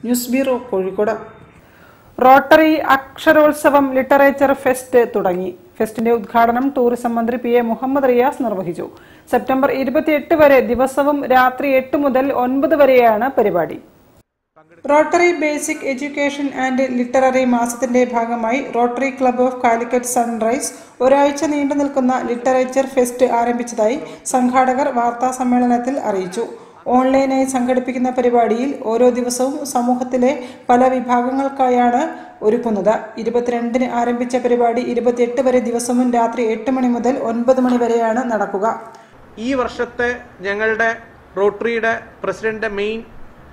news bureau Kozhikode rotary Aksharotsavam literature fest തുടങ്ങി ഫെസ്റ്റിന്റെ ഉദ്ഘാടനം ടൂറിസം മന്ത്രി പി എ മുഹമ്മദ് റിയാസ് നിർവഹിച്ചു സെപ്റ്റംബർ ഇരുപത്തിയെട്ട് വരെ ദിവസവും രാത്രി എട്ട് മുതൽ ഒൻപത് വരെയാണ് പരിപാടി rotary basic education and literacy മാസത്തിന്റെ ഭാഗമായി rotary club of Calicut sunrise ഒരാഴ്ച നീണ്ടു നിൽക്കുന്ന ലിറ്ററേച്ചർ ഫെസ്റ്റ് ആരംഭിച്ചതായി സംഘാടകർ വാർത്താ സമ്മേളനത്തിൽ അറിയിച്ചു ഓൺലൈനായി സംഘടിപ്പിക്കുന്ന പരിപാടിയിൽ ഓരോ ദിവസവും സമൂഹത്തിലെ പല വിഭാഗങ്ങൾക്കായാണ് ഒരുക്കുന്നത് ഇരുപത്തിരണ്ടിന് ആരംഭിച്ച പരിപാടി ഇരുപത്തിയെട്ട് വരെ ദിവസവും രാത്രി എട്ട് മണി മുതൽ ഒൻപത് മണി വരെയാണ് നടക്കുക ഈ വർഷത്തെ ഞങ്ങളുടെ റോട്ടറിയുടെ പ്രസിഡന്റിന്റെ മെയിൻ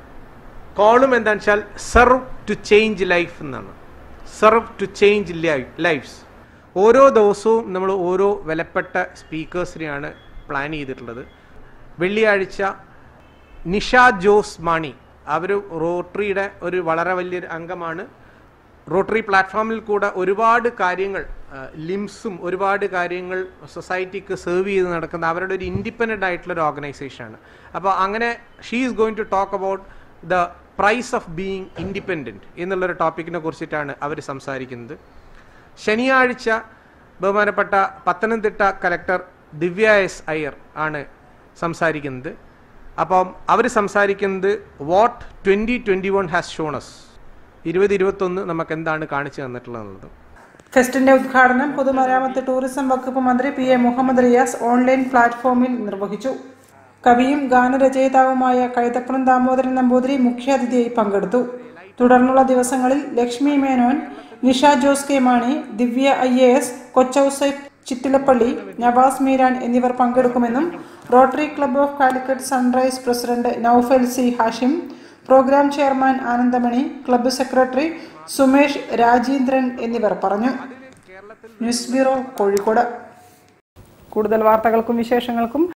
കോളും എന്താണെന്ന് വെച്ചാൽ സെർവ് ടു ചേഞ്ച് ലൈഫ് എന്നാണ് സെർവ് ടു ചേഞ്ച് ലൈഫ്സ് ഓരോ ദിവസവും നമ്മൾ ഓരോ വിലപ്പെട്ട സ്പീക്കേഴ്സിനെയാണ് പ്ലാൻ ചെയ്തിട്ടുള്ളത് വെള്ളിയാഴ്ച നിഷ ജോസ് മാണി അവർ റോട്ടറിയുടെ ഒരു വളരെ വലിയൊരു അംഗമാണ് റോട്ടറി പ്ലാറ്റ്ഫോമിൽ കൂടെ ഒരുപാട് കാര്യങ്ങൾ ലിംസും ഒരുപാട് കാര്യങ്ങൾ സൊസൈറ്റിക്ക് സെർവ് ചെയ്ത് നടക്കുന്ന അവരുടെ ഒരു ഇൻഡിപെൻഡൻ്റ് ആയിട്ടുള്ള ഒരു ഓർഗനൈസേഷനാണ് അപ്പോൾ അങ്ങനെ she is going to talk about the price of being independent എന്നുള്ളൊരു ടോപ്പിക്കിനെ കുറിച്ചിട്ടാണ് അവർ സംസാരിക്കുന്നത് ശനിയാഴ്ച ബഹുമാനപ്പെട്ട പത്തനംതിട്ട കലക്ടർ ദിവ്യ എസ് അയ്യർ ആണ് സംസാരിക്കുന്നത് അപ്പം അവർ സംസാരിക്കുന്നത് what twenty twenty one has shown us ഇരുപത് ഇരുപത്തൊന്ന് നമുക്ക് എന്താണ് കാണിച്ചു തന്നിട്ടുള്ളത് ഫെസ്റ്റിന്റെ ഉദ്ഘാടനം പൊതുമരാമത്ത് ടൂറിസം വകുപ്പ് മന്ത്രി P A Muhammad Riyas online പ്ലാറ്റ്ഫോമിൽ നിർവഹിച്ചു കവിയും ഗാനരചയിതാവുമായ കൈതപ്പുറം ദാമോദരൻ നമ്പൂതിരി മുഖ്യാതിഥിയായി പങ്കെടുത്തു തുടർന്നുള്ള ദിവസങ്ങളിൽ Lakshmi Menon Nisha Jose K Mani Divya I A S Kochouseph Chittilappilly Navas Meeran എന്നിവർ പങ്കെടുക്കുമെന്നും rotary club of Calicut sunrise president Noufal C Hashim programme chairman Anandamani club secretary Sumesh Rajeendran എന്നിവർ പറഞ്ഞു ന്യൂസ് ബ്യൂറോ കോഴിക്കോട് കൂടുതൽ വാർത്തകൾക്കും വിശേഷങ്ങൾക്കും